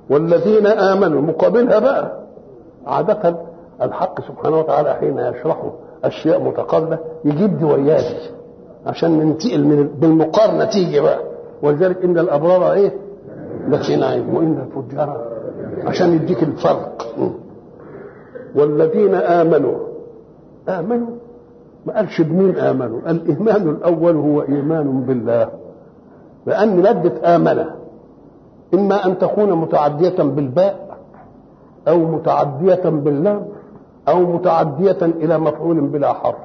والذين امنوا مقابلها بقى عاده الحق سبحانه وتعالى حين يشرح اشياء متقابله يجيب دي وياه دي عشان ننتقل من بالمقارنه تيجي بقى ولذلك ان الابرار ايه لفي نعيم وان الفجار عشان يديك الفرق والذين امنوا امنوا ما قالش بمين امنوا الايمان الاول هو ايمان بالله لان ماده امن اما ان تكون متعديه بالباء او متعديه باللام او متعديه الى مفعول بلا حرف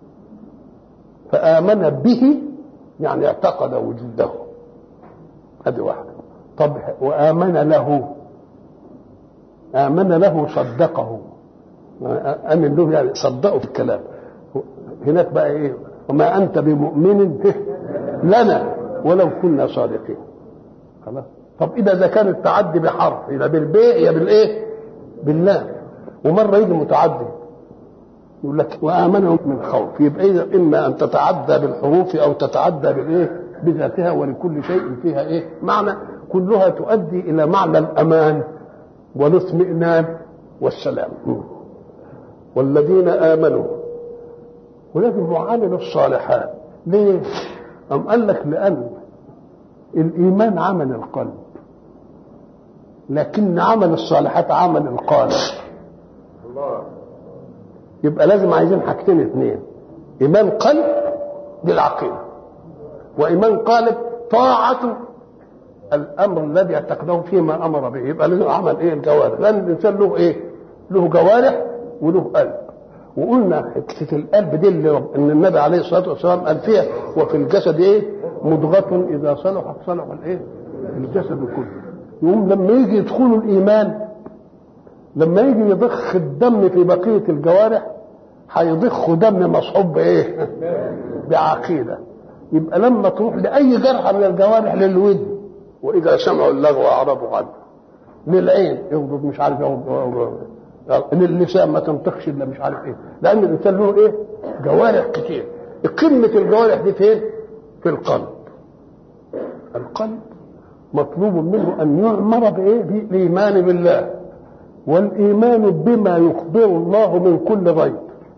فامن به يعني اعتقد وجوده هذه واحده طب وامن له امن له صدقه امن له يعني صدقه في الكلام هناك بقى ايه وما انت بمؤمن لنا ولو كنا صادقين خلاص طب اذا ده كان التعدي بحرف يبقى بالباء يا بالايه بالله ومره يجي متعدي يقول لك وامنهم من خوف يبقى إذا اما ان تتعدى بالحروف او تتعدى بالايه بذاتها ولكل شيء فيها ايه معنى كلها تؤدي الى معنى الامان والاطمئنان والسلام والذين امنوا ولكن وعملوا الصالحات ليه؟ أم قال لك لأن الإيمان عمل القلب لكن عمل الصالحات عمل القالب يبقى لازم عايزين حاجتين اثنين إيمان قلب دي العقيدة وإيمان قالب طاعة الأمر الذي يعتقده فيما أمر به يبقى لازم عمل إيه الجوارح لأن الإنسان له إيه له جوارح وله قلب وقلنا حته القلب دي اللي رب... ان النبي عليه الصلاه والسلام قال فيها وفي الجسد ايه مضغه اذا صلحت صلح الايه الجسد كله يقوم لما يجي يدخلوا الايمان لما يجي يضخ الدم في بقيه الجوارح هيضخ دم مصحوب بايه بعقيده يبقى لما تروح لاي جرح من الجوارح للود واذا سمعوا اللغو اعرضوا عنه للعين يغضب مش عارف يغضب ان اللسان ما تنطقش الا مش عارف ايه لان الانسان له ايه جوارح كتير قمه الجوارح دي فين في القلب القلب مطلوب منه ان يؤمر بايه بالايمان بالله والايمان بما يخبر الله من كل غيب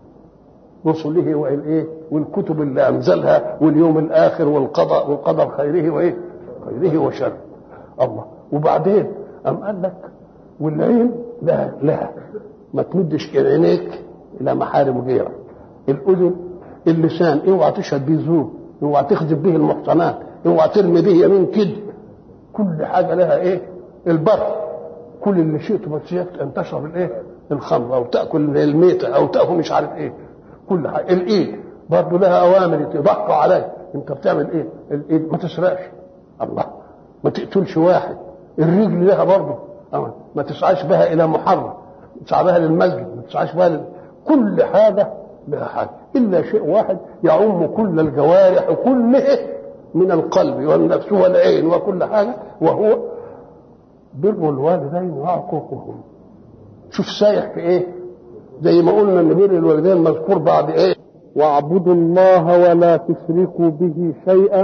رسله والايه والكتب اللي انزلها واليوم الاخر والقضاء والقدر خيره وايه خيره وشره الله وبعدين ام قال لك والعين لا لا ما تمدش عينيك الى محارم غيرك الاذن اللسان اوعى تشهد به زور اوعى تخذب به المحصنات اوعى ترمي به يمين كده كل حاجه لها ايه البر كل اللي شئت بس ان تشرب الايه الخمر او تاكل الميته او تاكل مش عارف ايه كل حاجه الايد برضه لها اوامر تضحى عليك انت بتعمل ايه الايد ما تسرقش الله ما تقتلش واحد الرجل لها برضه ما تسعاش بها الى محرم تسعى بها للمسجد ما تسعاش بها لل... كل حاجه لها حاجه الا شيء واحد يعم كل الجوارح كله من القلب والنفس والعين وكل حاجه وهو بر الوالدين وعقوقهم شوف سايح في ايه زي ما قلنا ان بر الوالدين مذكور بعد ايه واعبدوا الله ولا تشركوا به شيئا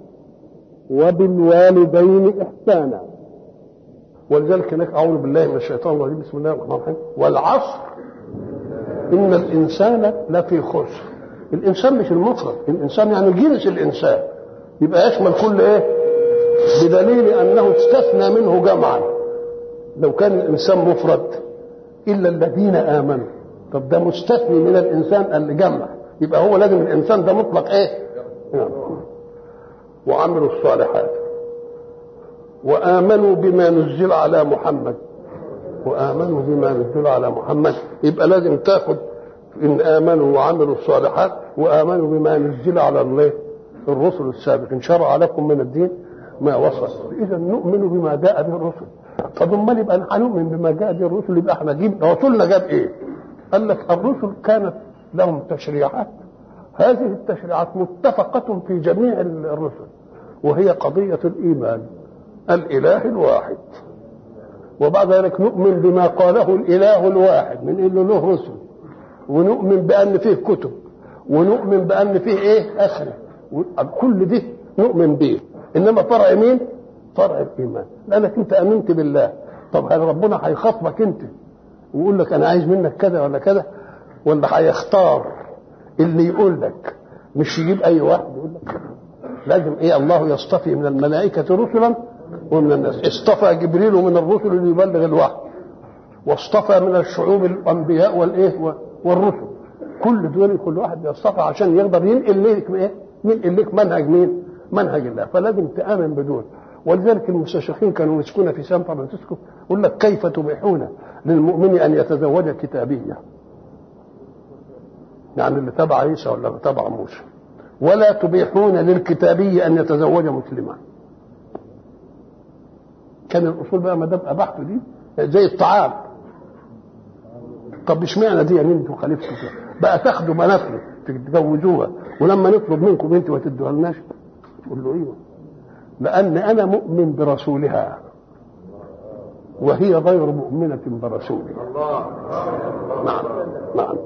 وبالوالدين احسانا ولذلك هناك اعوذ بالله من الشيطان الرجيم بسم الله الرحمن الرحيم والعصر ان الانسان لفي خسر الانسان مش المفرد الانسان يعني جنس الانسان يبقى يشمل كل ايه بدليل انه استثنى منه جمعا لو كان الانسان مفرد الا الذين امنوا طب ده مستثني من الانسان اللي جمع يبقى هو لازم الانسان ده مطلق ايه يعني. وعملوا الصالحات وآمنوا بما نزل على محمد وآمنوا بما نزل على محمد يبقى لازم تاخد إن آمنوا وعملوا الصالحات وآمنوا بما نزل على الله الرسل السابق إن شرع لكم من الدين ما وصل إذا نؤمن بما جاء به الرسل طب امال يبقى هنؤمن بما جاء به الرسل يبقى احنا جيب رسولنا جاب ايه؟ قال لك الرسل كانت لهم تشريعات هذه التشريعات متفقة في جميع الرسل وهي قضية الإيمان الاله الواحد وبعد ذلك نؤمن بما قاله الاله الواحد من انه له رسل ونؤمن بان فيه كتب ونؤمن بان فيه ايه اخره كل ده نؤمن به انما فرع مين فرع الايمان لانك انت امنت بالله طب هل ربنا هيخاطبك انت ويقول لك انا عايز منك كذا ولا كذا ولا هيختار اللي يقول لك مش يجيب اي واحد يقول لك لازم ايه الله يصطفي من الملائكه رسلا ومن الناس اصطفى جبريل من الرسل ليبلغ الوحي واصطفى من الشعوب الانبياء والايه والرسل كل دول كل واحد يصطفى عشان يقدر ينقل لك ايه ينقل لك منهج مين منهج الله فلازم تامن بدول ولذلك المستشرقين كانوا يمسكون في سان فرانسيسكو يقول لك كيف تبيحون للمؤمن ان يتزوج كتابيه يعني اللي تبع عيسى ولا اللي تبع موسى ولا تبيحون للكتابي ان يتزوج مسلما كان الاصول بقى ما دام اباحته دي زي الطعام طب اشمعنى دي يعني انتوا خالفتوا بقى تاخدوا بناتنا تتجوزوها ولما نطلب منكم انتوا ما تدوها لناش تقول له ايوه لان انا مؤمن برسولها وهي غير مؤمنة برسوله نعم نعم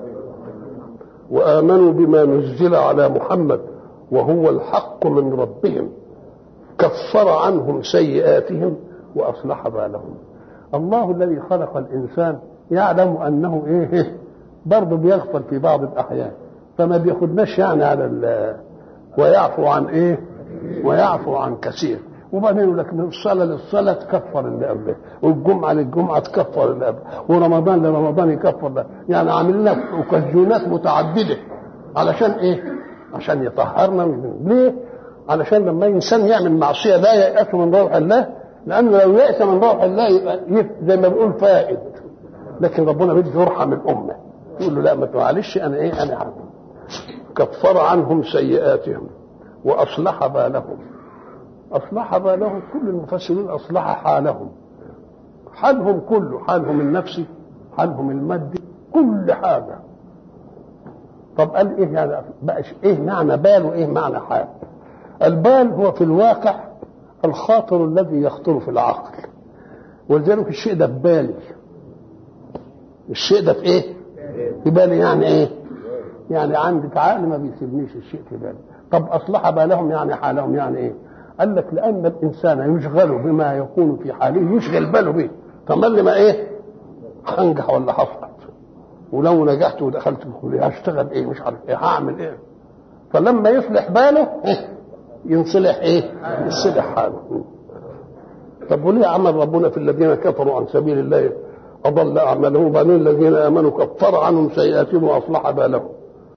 وآمنوا بما نزل على محمد وهو الحق من ربهم كفر عنهم سيئاتهم وأصلح بالهم الله الذي خلق الإنسان يعلم أنه إيه برضه بيغفل في بعض الأحيان فما بياخدناش يعني على ال ويعفو عن إيه ويعفو عن كثير وبعدين يقول لك من الصلاة للصلاة تكفر اللي قبله والجمعة للجمعة تكفر اللي قبله ورمضان لرمضان يكفر ده يعني عامل لك أوكازيونات متعددة علشان إيه؟ عشان يطهرنا من ليه؟ علشان لما الإنسان يعمل معصية لا ييأس من روح الله لأنه لو يأس من روح الله يبقى زي ما بنقول فائد لكن ربنا بده يرحم الأمة يقول له لا ما معلش أنا إيه أنا عبد كفر عنهم سيئاتهم وأصلح بالهم أصلح بالهم كل المفسرين أصلح حالهم حالهم كله حالهم النفسي حالهم المادي كل حاجة طب قال إيه يعني بقى إيه معنى بال وإيه معنى حال البال هو في الواقع الخاطر الذي يخطر في العقل ولذلك الشيء ده ببالي الشيء ده في ايه في بالي يعني ايه يعني عندك عقل ما بيسيبنيش الشيء في بالي طب اصلح بالهم يعني حالهم يعني ايه قال لك لان الانسان يشغل بما يكون في حاله يشغل باله به تملي ما ايه هنجح ولا هسقط ولو نجحت ودخلت الكليه هشتغل ايه مش عارف ايه هعمل ايه فلما يصلح باله إيه؟ ينصلح ايه يصلح حاله طب وليه عمل ربنا في الذين كفروا عن سبيل الله اضل اعمالهم وبعدين الذين امنوا كفر عنهم سيئاتهم واصلح بالهم